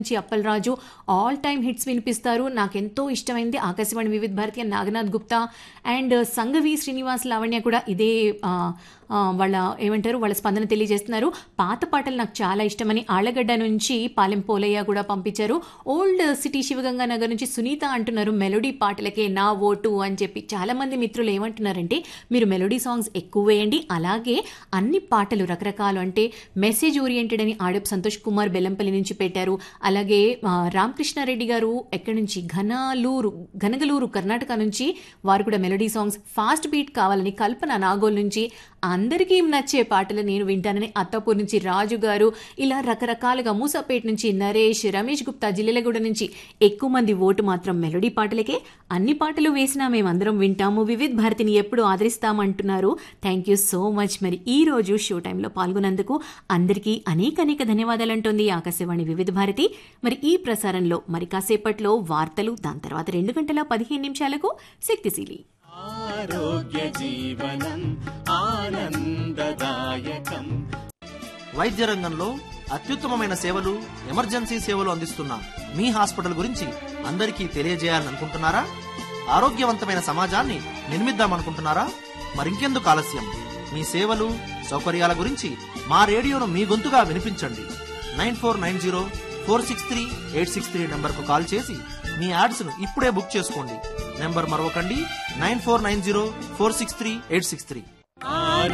నుంచి Appalaraju all time hits వినిపిస్తారు నాకెంతో ఇష్టమైంది ఆకాశవాణి వివిధ భారతి అని నాగనాథ్ గుప్తా అండ్ సంఘవి శ్రీనివాస్ లావణ్య కూడా ఇదే ఆ, ఆ, వాళ్ళ ఏమంటారు వాళ్ళ స్పందన తెలియజేస్తున్నారు పాత పాటలు నాకు చాలా ఇష్టమని ఆళ్లగడ్డ నుంచి పాలెం పోలయ్య కూడా పంపించారు ఓల్డ్ సిటీ శివగంగా నగర్ నుంచి సునీత అంటున్నారు మెలోడీ పాటలకే నా ఓటు అని చెప్పి చాలా మంది మిత్రులు ఏమంటున్నారంటే మీరు మెలోడీ సాంగ్స్ ఎక్కువ వేయండి అలాగే అన్ని పాటలు రకరకాలు అంటే మెసేజ్ ఓరియంటెడ్ అని ఆడపు సంతోష్ కుమార్ బెల్లంపల్లి నుంచి పెట్టారు అలాగే ఆ, రామకృష్ణారెడ్డి గారు ఎక్కడి నుంచి ఘనలూరు ఘనగలూరు కర్ణాటక నుంచి వారు కూడా మెలోడీ సాంగ్స్ ఫాస్ట్ బీట్ కావాలని కల్పన నాగోల్ నుంచి అందరికీ నచ్చే పాటలు నేను వింటానని అత్తాపూర్ నుంచి రాజు గారు ఇలా రకరకాలుగా మూసాపేట నుంచి నరేష్ రమేష్ గుప్తా జిల్లెలగూడ నుంచి ఎక్కువ మంది ఓటు మాత్రం మెలోడీ పాటలకే అన్ని పాటలు వేసినా మేమందరం వింటాము వివిధ్ భారతిని ఎప్పుడు ఆదరిస్తామంటున్నారు థ్యాంక్ యూ సో మచ్ మరి ఈ రోజు షో టైంలో పాల్గొన్నందుకు అందరికీ అనేక అనేక ధన్యవాదాలు అంటోంది ఆకాశవాణి వివిధ భారతి మరి ఈ ప్రసారంలో మరి కాసేపట్లో వార్తలు దాని తర్వాత రెండు గంటల పదిహేను నిమిషాలకు శక్తిశీలి ఆరోగ్య జీవనం ఆనందదాయకం వైద్య రంగంలో అత్యుత్తమమైన సేవలు ఎమర్జెన్సీ సేవలు అందిస్తున్న మీ హాస్పిటల్ గురించి అందరికీ తెలియజేయాలని అనుకుంటున్నారా ఆరోగ్యవంతమైన సమాజాన్ని నిర్మిద్దామనుకుంటున్నారా మరింకెందుకు ఆలస్యం మీ సేవలు సౌకర్యాల గురించి మా రేడియోను మీ గొంతుగా వినిపించండి nine four nine zero four six three eight six three నెంబర్కు కాల్ చేసి మీ యాడ్స్ను ఇప్పుడే బుక్ చేసుకోండి నెంబర్ మరొకండి nine four nine zero four six three eight six three